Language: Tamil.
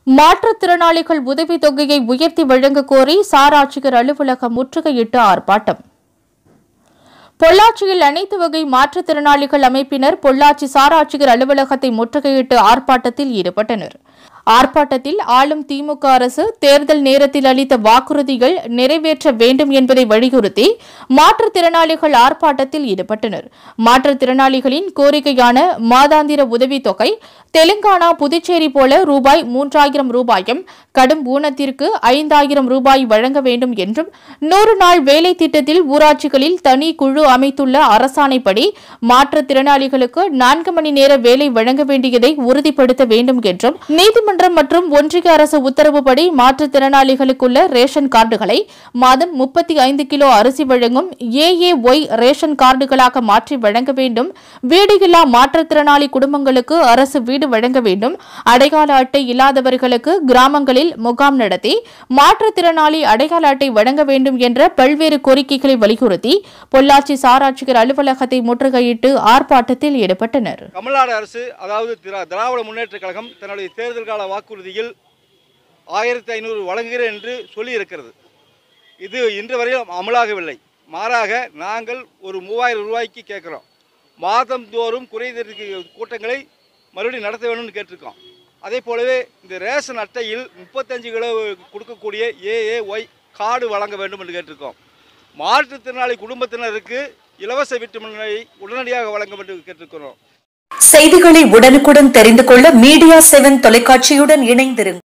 மாற்றுத்திறனாளிகள் உதவித் தொகையை உயர்த்தி வழங்கக் கோரி சார் ஆட்சியர் அலுவலகம் முற்றுகையிட்டு ஆர்ப்பாட்டம் பொள்ளாச்சியில் அனைத்து வகை மாற்றுத்திறனாளிகள் அமைப்பினர் பொள்ளாச்சி சார் ஆட்சியர் அலுவலகத்தை முற்றுகையிட்டு ஆர்ப்பாட்டத்தில் ஈடுபட்டனர் ஆர்ப்பாட்டத்தில் ஆளும் திமுக அரசு தேர்தல் நேரத்தில் அளித்த வாக்குறுதிகள் நிறைவேற்ற வேண்டும் என்பதை வலியுறுத்தி மாற்றுத்திறனாளிகள் ஆர்ப்பாட்டத்தில் ஈடுபட்டனர் மாற்றுத்திறனாளிகளின் கோரிக்கையான மாதாந்திர உதவித் தொகை தெலுங்கானா புதுச்சேரி போல ரூபாய் மூன்றாயிரம் ரூபாயும் கடும் ஊனத்திற்கு ஐந்தாயிரம் ரூபாய் வழங்க வேண்டும் என்றும் நூறு நாள் வேலை திட்டத்தில் ஊராட்சிகளில் தனி குழு அமைத்துள்ள அரசாணைப்படி மாற்றுத்திறனாளிகளுக்கு நான்கு மணி நேர வேலை வழங்க வேண்டியதை உறுதிப்படுத்த வேண்டும் என்றும் நீதிமன்றம் மற்றும் ஒன்றிய அரசு உத்தரவுப்படி மாற்றுத்திறனாளிகளுக்குள்ள ரேஷன் கார்டுகளை மாதம் முப்பத்தி ஐந்து கிலோ அரிசி வழங்கும் ஏஏஒய் ரேஷன் கார்டுகளாக மாற்றி வழங்க வேண்டும் வீடு இல்லா மாற்றுத்திறனாளி குடும்பங்களுக்கு அரசு வீடு வழங்க வேண்டும் அடையாள அட்டை இல்லாதவர்களுக்கு கிராமங்களில் முகாம் நடத்தி மாற்றுத்திறனாளி அடையாள அட்டை வழங்க வேண்டும் என்ற பல்வேறு கோரிக்கைகளை வலியுறுத்தி பொள்ளாச்சி சாராட்சியர் அலுவலகத்தை முற்றுகையிட்டு ஆர்ப்பாட்டத்தில் ஈடுபட்டனர் தமிழ்நாடு அரசு அதாவது திரா- திராவிட முன்னேற்றக் கழகம் தன்னுடைய தேர்தல் கால வாக்குறுதியில் ஆயிரத்தி ஐநூறு வழங்குகிறேன் என்று சொல்லியிருக்கிறது இது இன்று வரையில் அமலாகவில்லை மாறாக நாங்கள் ஒரு மூவாயிரம் ரூபாய்க்கு கேட்குறோம் மாதந்தோறும் குறைதீர்க்கு கூட்டங்களை மறுபடியும் நடத்த வேணும்னு கேட்டிருக்கோம் அதே போலவே இந்த ரேஷன் அட்டையில் முப்பத்தஞ்சு கிலோ கொடுக்கக்கூடிய ஏஏஒய் கார்டு வழங்க வேண்டும் என்று கேட்டிருக்கோம் மாற்றுத்திறனாளி குடும்பத்தினருக்கு இலவச விட்டமினை உடனடியாக வழங்க வேண்டும் என்று கேட்டிருக்கிறோம் செய்திகளை உடனுக்குடன் தெரிந்து கொள்ள மீடியா செவன் தொலைக்காட்சியுடன் இணைந்திருங்கள்